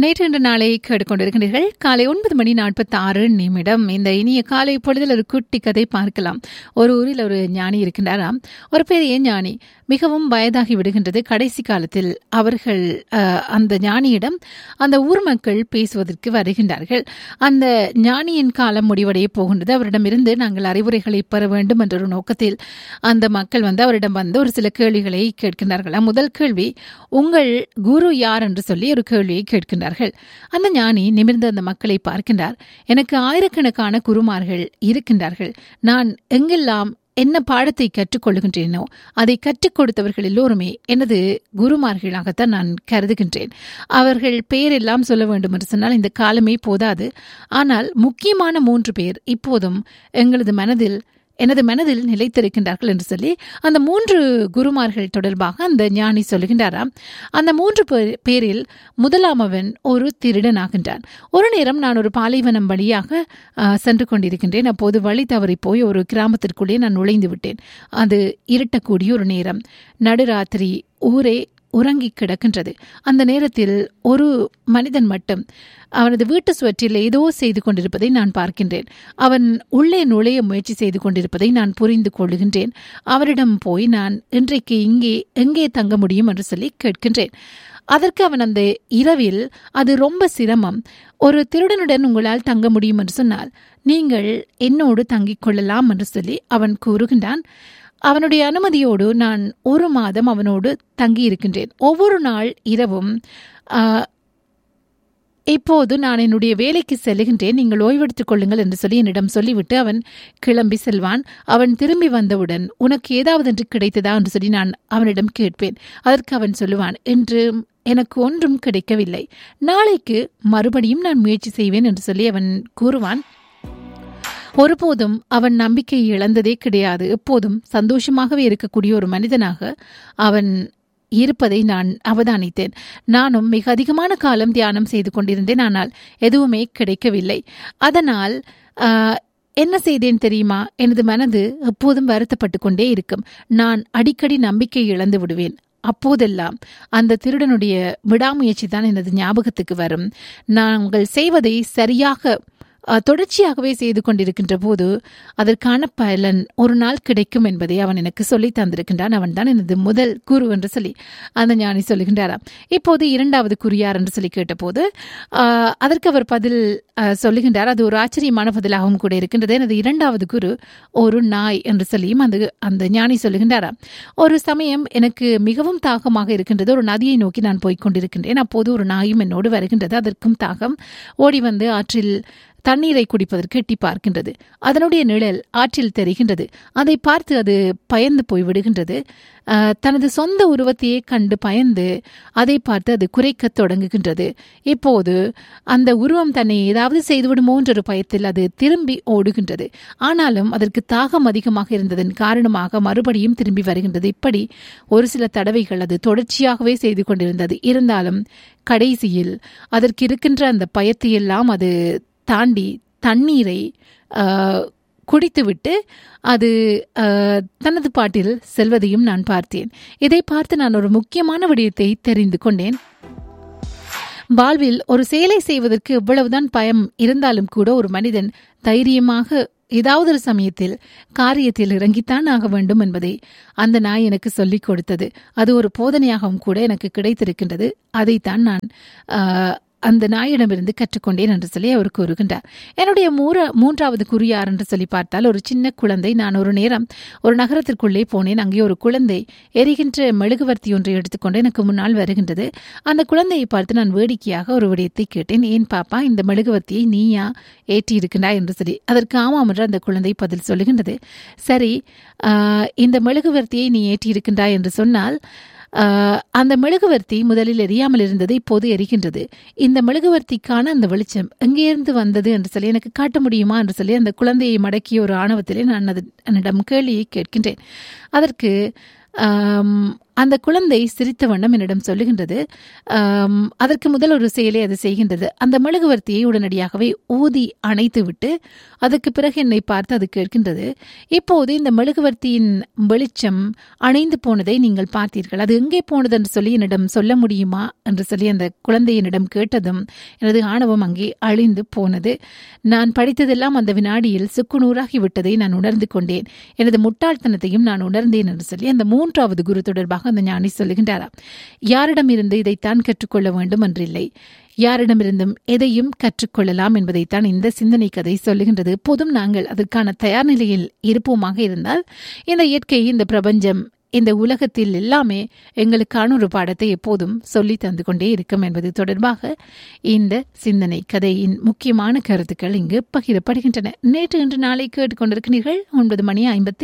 நேற்று இன்று நாளை கேட்டுக்கொண்டிருக்கிறீர்கள் காலை ஒன்பது மணி நாற்பத்தி ஆறு நிமிடம் இந்த இனிய காலை பொழுதில் ஒரு குட்டி கதை பார்க்கலாம் ஒரு ஊரில் ஒரு ஞானி இருக்கின்றாராம் ஒரு பெரிய ஞானி மிகவும் வயதாகி விடுகின்றது கடைசி காலத்தில் அவர்கள் அஹ், அந்த ஞானியிடம் அந்த ஊர் மக்கள் பேசுவதற்கு வருகின்றார்கள் அந்த ஞானியின் காலம் முடிவடைய போகின்றது அவரிடமிருந்து நாங்கள் அறிவுரைகளை பெற வேண்டும் என்ற ஒரு நோக்கத்தில் அந்த மக்கள் வந்து அவரிடம் வந்து ஒரு சில கேள்விகளை கேட்கின்றார்களாம் முதல் கேள்வி உங்கள் குரு யார் என்று சொல்லி ஒரு கேள்வியை கேட்கின்றார்கள் அந்த ஞானி நிமிர்ந்து அந்த மக்களை பார்க்கின்றார் எனக்கு ஆயிரக்கணக்கான குருமார்கள் இருக்கின்றார்கள் நான் எங்கெல்லாம் என்ன பாடத்தை கற்றுக்கொள்கின்றேனோ அதை கற்றுக் கொடுத்தவர்கள் எல்லோருமே எனது குருமார்களாகத்தான் நான் கருதுகின்றேன் அவர்கள் பெயரெல்லாம் சொல்ல வேண்டும் என்று சொன்னால் இந்த காலமே போதாது ஆனால் முக்கியமான மூன்று பேர் இப்போதும் எங்களது மனதில் எனது மனதில் நிலைத்திருக்கின்றார்கள் என்று சொல்லி அந்த மூன்று குருமார்கள் தொடர்பாக அந்த ஞானி சொல்லுகின்றாராம் அந்த மூன்று பேர்- பேரில் முதலாமவன் ஒரு திருடனாகின்றான் ஒரு நேரம் நான் ஒரு பாலைவனம் வழியாக ஆ, சென்று கொண்டிருக்கின்றேன் அப்போது வழி தவறி போய் ஒரு கிராமத்திற்குள்ளே நான் நுழைந்து விட்டேன் அது இருட்டக்கூடிய ஒரு நேரம் நடுராத்திரி ஊரே உறங்கி கிடக்கின்றது அந்த நேரத்தில் ஒரு மனிதன் மட்டும் அவனது வீட்டு சுவற்றில் ஏதோ செய்து கொண்டிருப்பதை நான் பார்க்கின்றேன் அவன் உள்ளே நுழைய முயற்சி செய்து கொண்டிருப்பதை நான் புரிந்து கொள்கின்றேன் அவரிடம் போய் நான் இன்றைக்கு இங்கே எங்கே தங்க முடியும் என்று சொல்லி கேட்கின்றேன் அதற்கு அவன் அந்த இரவில் அது ரொம்ப சிரமம் ஒரு திருடனுடன் உங்களால் தங்க முடியும் என்று சொன்னால் நீங்கள் என்னோடு தங்கிக் கொள்ளலாம் என்று சொல்லி அவன் கூறுகின்றான் அவனுடைய அனுமதியோடு நான் ஒரு மாதம் அவனோடு தங்கியிருக்கின்றேன் ஒவ்வொரு நாள் இரவும் ஆ, இப்போது நான் என்னுடைய வேலைக்கு செல்லுகின்றேன் நீங்கள் ஓய்வெடுத்துக் கொள்ளுங்கள் என்று சொல்லி என்னிடம் சொல்லிவிட்டு அவன் கிளம்பி செல்வான் அவன் திரும்பி வந்தவுடன் உனக்கு ஏதாவது என்று கிடைத்ததா என்று சொல்லி நான் அவனிடம் கேட்பேன் அதற்கு அவன் சொல்லுவான் இன்று எனக்கு ஒன்றும் கிடைக்கவில்லை நாளைக்கு மறுபடியும் நான் முயற்சி செய்வேன் என்று சொல்லி அவன் கூறுவான் ஒருபோதும் அவன் நம்பிக்கை இழந்ததே கிடையாது எப்போதும் சந்தோஷமாகவே இருக்கக்கூடிய ஒரு மனிதனாக அவன் இருப்பதை நான் அவதானித்தேன் நானும் மிக அதிகமான காலம் தியானம் செய்து கொண்டிருந்தேன் ஆனால் எதுவுமே கிடைக்கவில்லை அதனால் ஆஹ், என்ன செய்தேன் தெரியுமா எனது மனது எப்போதும் வருத்தப்பட்டு கொண்டே இருக்கும் நான் அடிக்கடி நம்பிக்கை இழந்து விடுவேன் அப்போதெல்லாம் அந்த திருடனுடைய விடாமுயற்சி தான் எனது ஞாபகத்துக்கு வரும் நாங்கள் செய்வதை சரியாக அஹ், தொடர்ச்சியாகவே செய்து கொண்டிருக்கின்ற போது அதற்கான பலன் ஒரு நாள் கிடைக்கும் என்பதை அவன் எனக்கு சொல்லி தந்திருக்கின்றான் அவன் தான் எனது முதல் குரு என்று சொல்லி அந்த ஞானி சொல்லுகின்றாராம் இப்போது இரண்டாவது குறி யார் என்று சொல்லி கேட்டபோது ஆஹ், அதற்கு அவர் பதில் ஆஹ், சொல்லுகின்றார் அது ஒரு ஆச்சரியமான பதிலாகவும் கூட இருக்கின்றது எனது இரண்டாவது குரு ஒரு நாய் என்று சொல்லியும் அந்த அந்த ஞானி சொல்லுகின்றாராம் ஒரு சமயம் எனக்கு மிகவும் தாகமாக இருக்கின்றது ஒரு நதியை நோக்கி நான் போய்க் கொண்டிருக்கின்றேன் அப்போது ஒரு நாயும் என்னோடு வருகின்றது அதற்கும் தாகம் ஓடி வந்து ஆற்றில் தண்ணீரை குடிப்பதற்கு எட்டி பார்க்கின்றது அதனுடைய நிழல் ஆற்றில் தெரிகின்றது அதை பார்த்து அது பயந்து போய் விடுகின்றது ஆஹ், தனது சொந்த உருவத்தையே கண்டு பயந்து அதை பார்த்து அது குறைக்கத் தொடங்குகின்றது இப்போது அந்த உருவம் தன்னை ஏதாவது செய்துவிடுமோ என்ற ஒரு பயத்தில் அது திரும்பி ஓடுகின்றது ஆனாலும் அதற்கு தாகம் அதிகமாக இருந்ததன் காரணமாக மறுபடியும் திரும்பி வருகின்றது இப்படி ஒரு சில தடவைகள் அது தொடர்ச்சியாகவே செய்து கொண்டிருந்தது இருந்தாலும் கடைசியில் அதற்கு இருக்கின்ற அந்த பயத்தை எல்லாம் அது தாண்டி தண்ணீரை ஆஹ், குடித்துவிட்டு அது ஆஹ், தனது பாட்டில் செல்வதையும் நான் பார்த்தேன் இதை பார்த்து நான் ஒரு முக்கியமான விடயத்தை தெரிந்து கொண்டேன் வாழ்வில் ஒரு செயலை செய்வதற்கு எவ்வளவுதான் பயம் இருந்தாலும் கூட ஒரு மனிதன் தைரியமாக ஏதாவது ஒரு சமயத்தில் காரியத்தில் இறங்கித்தான் ஆக வேண்டும் என்பதை அந்த நாய் எனக்கு சொல்லிக் கொடுத்தது அது ஒரு போதனையாகவும் கூட எனக்கு கிடைத்திருக்கின்றது அதைத்தான் நான் ஆஹ், அந்த நாயிடமிருந்து கற்றுக்கொண்டேன் என்று சொல்லி அவர் கூறுகின்றார் என்னுடைய மூர மூன்றாவது குறி யார் என்று சொல்லி பார்த்தால் ஒரு சின்ன குழந்தை நான் ஒரு நேரம் ஒரு நகரத்திற்குள்ளே போனேன் அங்கே ஒரு குழந்தை எரிகின்ற மெழுகுவர்த்தி ஒன்றை எடுத்துக்கொண்டு எனக்கு முன்னால் வருகின்றது அந்த குழந்தையை பார்த்து நான் வேடிக்கையாக ஒரு விடயத்தை கேட்டேன் ஏன் பாப்பா இந்த மெழுகுவர்த்தியை நீயா ஏற்றி இருக்கின்றாய் என்று சொல்லி அதற்கு ஆமாம் என்று அந்த குழந்தை பதில் சொல்லுகின்றது சரி ஆஹ், இந்த மெழுகுவர்த்தியை நீ ஏற்றி இருக்கின்றாய் என்று சொன்னால் ஆஹ், அந்த மெழுகுவர்த்தி முதலில் எரியாமல் இருந்தது இப்போது எரிகின்றது இந்த மெழுகுவர்த்திக்கான அந்த வெளிச்சம் எங்கேருந்து வந்தது என்று சொல்லி எனக்கு காட்ட முடியுமா என்று சொல்லி அந்த குழந்தையை மடக்கிய ஒரு ஆணவத்திலே நான் அது என்னிடம் கேள்வியை கேட்கின்றேன் அதற்கு ஆம், அந்த குழந்தை சிரித்த வண்ணம் என்னிடம் சொல்லுகின்றது ஆம், அதற்கு முதல் ஒரு செயலை அது செய்கின்றது அந்த மெழுகுவர்த்தியை உடனடியாகவே ஊதி அணைத்து விட்டு அதற்கு பிறகு என்னை பார்த்து அது கேட்கின்றது இப்போது இந்த மெழுகுவர்த்தியின் வெளிச்சம் அணைந்து போனதை நீங்கள் பார்த்தீர்கள் அது எங்கே போனது என்று சொல்லி என்னிடம் சொல்ல முடியுமா என்று சொல்லி அந்த குழந்தை என்னிடம் கேட்டதும் எனது ஆணவம் அங்கே அழிந்து போனது நான் படித்ததெல்லாம் அந்த வினாடியில் சுக்குநூறாகி விட்டதை நான் உணர்ந்து கொண்டேன் எனது முட்டாள்தனத்தையும் நான் உணர்ந்தேன் என்று சொல்லி அந்த மூன்றாவது குரு தொடர்பாக அந்த ஞானி சொல்லுகின்றாராம் யாரிடமிருந்து இதைத்தான் கற்றுக்கொள்ள வேண்டும் என்றில்லை யாரிடமிருந்தும் எதையும் கற்றுக்கொள்ளலாம் என்பதைத்தான் இந்த சிந்தனை கதை சொல்லுகின்றது எப்போதும் நாங்கள் அதற்கான தயார் நிலையில் இருப்போமாக இருந்தால் இந்த இயற்கை இந்த பிரபஞ்சம் இந்த உலகத்தில் எல்லாமே எங்களுக்கான ஒரு பாடத்தை எப்போதும் சொல்லி தந்து கொண்டே இருக்கும் என்பது தொடர்பாக இந்த சிந்தனை கதையின் முக்கியமான கருத்துக்கள் இங்கு பகிரப்படுகின்றன நேற்று இன்று நாளை கேட்டுக்கொண்டிருக்கிறீர்கள் ஒன்பது மணி ஐம்பத்தி